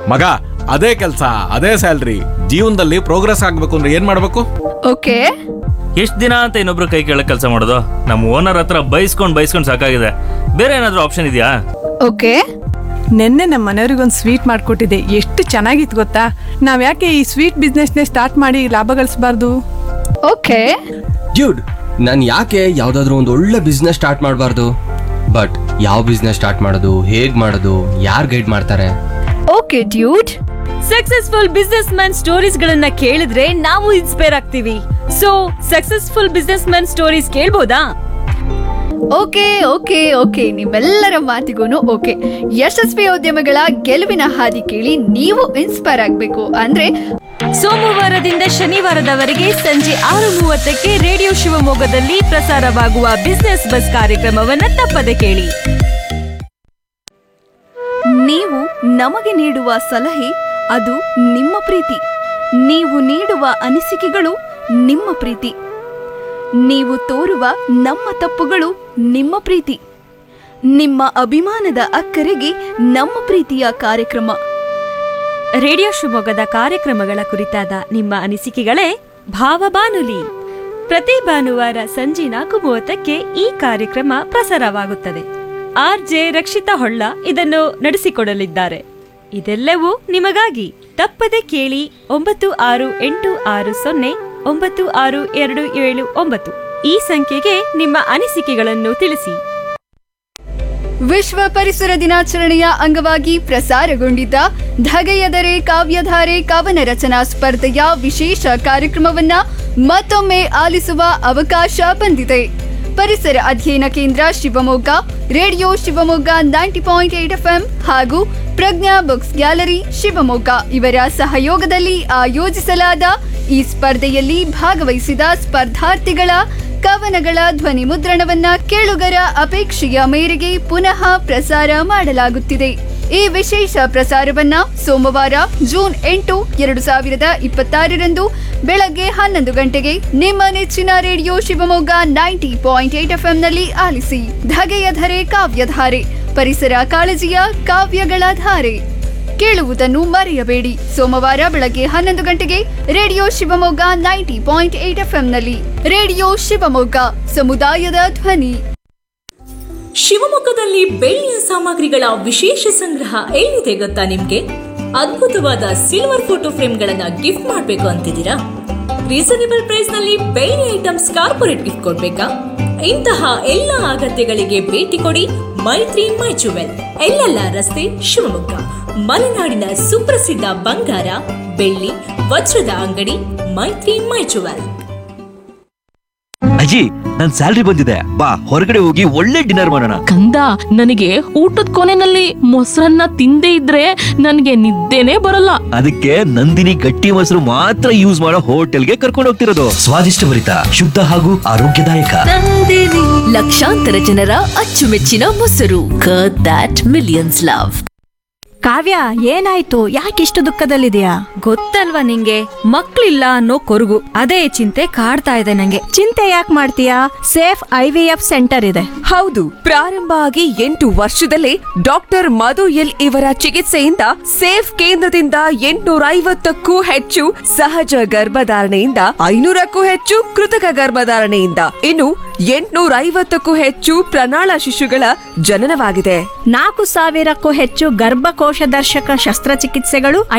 ಮಗ ಅದೇ ಕೆಲಸ ಅದೇ ಸ್ಯಾಲ್ರಿ ಜೀವನದಲ್ಲಿ ಪ್ರೋಗ್ರೆಸ್ ಆಗ್ಬೇಕು ಅಂದ್ರೆ ಏನ್ ಮಾಡ್ಬೇಕು ಓಕೆ ಎಷ್ಟು ದಿನ ಅಂತ ಇನ್ನೊಬ್ರು ಕೈ ಕೆಳಗೆ ಕೆಲಸ ಮಾಡೋದು ನಮ್ಮ ಓನರ್ ಹತ್ರ ಬೈಸ್ಕೊಂಡು ಬೈಸ್ಕೊಂಡು ಸಾಕಾಗಿದೆ ಬೇರೆ ಏನಾದರೂ ಆಪ್ಷನ್ ಇದೆಯಾ ಓಕೆ ನಿನ್ನೆ ನಮ್ಮ ಮನೆಯವ್ರಿಗೊಂದು ಸ್ವೀಟ್ ಮಾಡಿಕೊಟ್ಟಿದ್ದೆ ಎಷ್ಟು ಚೆನ್ನಾಗಿತ್ತು ಗೊತ್ತಾ ನಾವು ಯಾಕೆ ಈ ಸ್ವೀಟ್ ಬಿಸ್ನೆಸ್ನೇ ಸ್ಟಾರ್ಟ್ ಮಾಡಿ ಲಾಭ ಗಳಿಸಬಾರ್ದು ಓಕೆ ಡ್ಯೂಡ್ ನಾನು ಯಾಕೆ ಯಾವ್ದಾದ್ರು ಒಂದು ಒಳ್ಳೆ ಬಿಸ್ನೆಸ್ ಸ್ಟಾರ್ಟ್ ಮಾಡಬಾರ್ದು ಬಟ್ ಯಾವ ಬಿಸ್ನೆಸ್ ಸ್ಟಾರ್ಟ್ ಮಾಡೋದು ಹೇಗ್ ಮಾಡೋದು ಯಾರು ಗೈಡ್ ಮಾಡ್ತಾರೆ okay dude successful business man stories ಗಳನ್ನ ಕೇಳಿದ್ರೆ ನಾವು ಇನ್ಸ್ಪೈರ್ ಆಗ್ತೀವಿ so successful business man stories ಕೇಳ್ಬೋದಾ ಓಕೆ ಓಕೆ ಓಕೆ ನಿಮ್ಮೆಲ್ಲರ ಮಾತಿಗೂ ಓಕೆ ಯಶಸ್ವಿ ಉದ್ಯಮಗಳ ಗೆಲುವಿನ ಹಾದಿ ಕೇಳಿ ನೀವು ಇನ್ಸ್ಪೈರ್ ಆಗಬೇಕು ಅಂದ್ರೆ ಸೋಮವಾರದಿಂದ ಶನಿವಾರದವರೆಗೆ ಸಂಜೆ ಆರು ಮೂವತ್ತಕ್ಕೆ ರೇಡಿಯೋ ಶಿವಮೊಗ್ಗದಲ್ಲಿ ಪ್ರಸಾರವಾಗುವ ಬಿಸ್ನೆಸ್ ಬಸ್ ಕಾರ್ಯಕ್ರಮವನ್ನ ತಪ್ಪದೆ ಕೇಳಿ ನೀವು ನಮಗೆ ನೀಡುವ ಸಲಹೆ ಅದು ನಿಮ್ಮ ಪ್ರೀತಿ ನೀವು ನೀಡುವ ಅನಿಸಿಕೆಗಳು ನಿಮ್ಮ ಪ್ರೀತಿ ನೀವು ತೋರುವ ನಮ್ಮ ತಪ್ಪುಗಳು ನಿಮ್ಮ ಪ್ರೀತಿ ನಿಮ್ಮ ಅಭಿಮಾನದ ಅಕ್ಕರೆಗೆ ನಮ್ಮ ಪ್ರೀತಿಯ ಕಾರ್ಯಕ್ರಮ ರೇಡಿಯೋ ಶಿವಮೊಗ್ಗದ ಕಾರ್ಯಕ್ರಮಗಳ ಕುರಿತಾದ ನಿಮ್ಮ ಅನಿಸಿಕೆಗಳೇ ಭಾವಬಾನುಲಿ ಪ್ರತಿ ಭಾನುವಾರ ಸಂಜೆ ನಾಲ್ಕು ಮೂವತ್ತಕ್ಕೆ ಈ ಕಾರ್ಯಕ್ರಮ ಪ್ರಸಾರವಾಗುತ್ತದೆ ಆರ್ ಜೆ ರಕ್ಷಿತಾ ಹೊಳ್ಳ ಇದನ್ನು ನಡೆಸಿಕೊಡಲಿದ್ದಾರೆ ಇದೆಲ್ಲವೂ ನಿಮಗಾಗಿ ತಪ್ಪದೆ ಕೇಳಿ ಒಂಬತ್ತು ಆರು ಎಂಟು ಆರು ಸೊನ್ನೆ ಒಂಬತ್ತು ಆರು ಎರಡು ಏಳು ಒಂಬತ್ತು ಈ ಸಂಖ್ಯೆಗೆ ನಿಮ್ಮ ಅನಿಸಿಕೆಗಳನ್ನು ತಿಳಿಸಿ ವಿಶ್ವ ಪರಿಸರ ದಿನಾಚರಣೆಯ ಅಂಗವಾಗಿ ಪ್ರಸಾರಗೊಂಡಿದ್ದ ಧಗೆಯದರೆ ಕಾವ್ಯಧಾರೆ ಕವನ ರಚನಾ ಸ್ಪರ್ಧೆಯ ವಿಶೇಷ ಕಾರ್ಯಕ್ರಮವನ್ನ ಮತ್ತೊಮ್ಮೆ ಆಲಿಸುವ ಅವಕಾಶ ಬಂದಿದೆ ಪರಿಸರ ಅಧ್ಯಯನ ಕೇಂದ್ರ Shivamogga radio Shivamogga ninety point eight FM ಹಾಗೂ ಪ್ರಜ್ಞಾ ಬುಕ್ಸ್ ಗ್ಯಾಲರಿ ಶಿವಮೊಗ್ಗ ಇವರ ಸಹಯೋಗದಲ್ಲಿ ಆಯೋಜಿಸಲಾದ ಈ ಸ್ಪರ್ಧೆಯಲ್ಲಿ ಭಾಗವಹಿಸಿದ ಸ್ಪರ್ಧಾರ್ಥಿಗಳ ಕವನಗಳ ಧ್ವನಿ ಮುದ್ರಣವನ್ನ ಕೇಳುಗರ ಅಪೇಕ್ಷೆಯ ಮೇರೆಗೆ ಪುನಃ ಪ್ರಸಾರ ಮಾಡಲಾಗುತ್ತಿದೆ ಈ ವಿಶೇಷ ಪ್ರಸಾರವನ್ನ ಸೋಮವಾರ ಜೂನ್ ಎಂಟು ಎರಡು ಸಾವಿರದ ಇಪ್ಪತ್ತಾರರಂದು ಬೆಳಗ್ಗೆ ಹನ್ನೊಂದು ಗಂಟೆಗೆ ನಿಮ್ಮ ನೆಚ್ಚಿನ radio Shivamogga ninety point eight ಎಫ್ಎಂನಲ್ಲಿ ಆಲಿಸಿ ಧಗೆಯ ಧರೆ ಕಾವ್ಯಧಾರೆ ಪರಿಸರ ಕಾಳಜಿಯ ಕಾವ್ಯಗಳ ಧಾರೆ ಕೇಳುವುದನ್ನು ಮರೆಯಬೇಡಿ ಸೋಮವಾರ ಬೆಳಗ್ಗೆ ಹನ್ನೊಂದು ಗಂಟೆಗೆ radio Shivamogga ninety point eight ಎಫ್ಎಂನಲ್ಲಿ ರೇಡಿಯೋ ಶಿವಮೊಗ್ಗ ಸಮುದಾಯದ ಧ್ವನಿ ಶಿವಮೊಗ್ಗದಲ್ಲಿ ಬೆಳ್ಳಿಯ ಸಾಮಗ್ರಿಗಳ ವಿಶೇಷ ಸಂಗ್ರಹ ಎಲ್ಲಿದೆ ಗೊತ್ತಾ ನಿಮ್ಗೆ ಅದ್ಭುತವಾದ ಸಿಲ್ವರ್ ಫೋಟೋ ಫ್ರೇಮ್ಗಳನ್ನ ಗಿಫ್ಟ್ ಮಾಡಬೇಕು ಅಂತಿದ್ದೀರಾ ರೀಸನೇಬಲ್ ಪ್ರೈಸ್ ನಲ್ಲಿ ಬೆಳ್ಳಿ ಐಟಮ್ಸ್ ಕಾರ್ಪೊರೇಟ್ ಗಿಫ್ಟ್ ಕೊಡ್ಬೇಕಾ ಇಂತಹ ಎಲ್ಲ ಅಗತ್ಯಗಳಿಗೆ ಭೇಟಿ ಕೊಡಿ ಮೈತ್ರಿ ಮೈ ಜುವೆಲ್ ಎಲ್ಲೆಲ್ಲ ರಸ್ತೆ ಶಿವಮೊಗ್ಗ ಮಲೆನಾಡಿನ ಸುಪ್ರಸಿದ್ಧ ಬಂಗಾರ ಬೆಳ್ಳಿ ವಜ್ರದ ಅಂಗಡಿ ಮೈತ್ರಿ ಮೈ ಜುವೆಲ್ ಅಜ್ಜಿ ನನ್ ಸ್ಯಾಲ್ರಿ ಬಂದಿದೆ ಬಾ ಹೊರಗಡೆ ಹೋಗಿ ಒಳ್ಳೆ ಡಿನ್ನರ್ ಮಾಡೋಣ ಕಂದ ನನಗೆ ಊಟದ ಕೊನೆನಲ್ಲಿ ಮೊಸರನ್ನ ತಿಂದೇ ಇದ್ರೆ ನನಗೆ ನಿದ್ದೆನೇ ಬರಲ್ಲ ಅದಕ್ಕೆ ನಂದಿನಿ ಗಟ್ಟಿ ಮೊಸರು ಮಾತ್ರ ಯೂಸ್ ಮಾಡೋ ಹೋಟೆಲ್ಗೆ ಕರ್ಕೊಂಡು ಹೋಗ್ತಿರೋದು ಸ್ವಾದಿಷ್ಟಭರಿತ ಶುದ್ಧ ಹಾಗೂ ಆರೋಗ್ಯದಾಯಕ ಲಕ್ಷಾಂತರ ಜನರ ಅಚ್ಚುಮೆಚ್ಚಿನ ಮೊಸರು ದಟ್ ಮಿಲಿಯನ್ಸ್ ಲವ್ ಕಾವ್ಯ ಏನಾಯ್ತು ಯಾಕಿಷ್ಟು ದುಃಖದಲ್ಲಿದೆಯಾ ಗೊತ್ತಲ್ವಾ ನಿಂಗೆ ಮಕ್ಳಿಲ್ಲ ಅನ್ನೋ ಕೊರಗು ಅದೇ ಚಿಂತೆ ಕಾಡ್ತಾ ಇದೆ ನಂಗೆ ಚಿಂತೆ ಯಾಕೆ ಮಾಡ್ತೀಯಾ safe I V F centre ಇದೆ ಹೌದು ಪ್ರಾರಂಭ ಆಗಿ ಎಂಟು ವರ್ಷದಲ್ಲೇ ಡಾಕ್ಟರ್ ಮಧು ಎಲ್ ಇವರ ಚಿಕಿತ್ಸೆಯಿಂದ ಸೇಫ್ ಕೇಂದ್ರದಿಂದ ಎಂಟುನೂರ ಐವತ್ತಕ್ಕೂ ಹೆಚ್ಚು ಸಹಜ ಗರ್ಭಧಾರಣೆಯಿಂದ ಐನೂರಕ್ಕೂ ಹೆಚ್ಚು ಕೃತಕ ಗರ್ಭಧಾರಣೆಯಿಂದ ಇನ್ನು ಎಂಟುನೂರ ಐವತ್ತಕ್ಕೂ ಹೆಚ್ಚು ಪ್ರಣಾಳ ಶಿಶುಗಳ ಜನನವಾಗಿದೆ ನಾಲ್ಕು ಸಾವಿರಕ್ಕೂ ಹೆಚ್ಚು ಗರ್ಭಕೋಶ ದರ್ಶಕ ಶಸ್ತ್ರಚಿಕಿತ್ಸೆಗಳು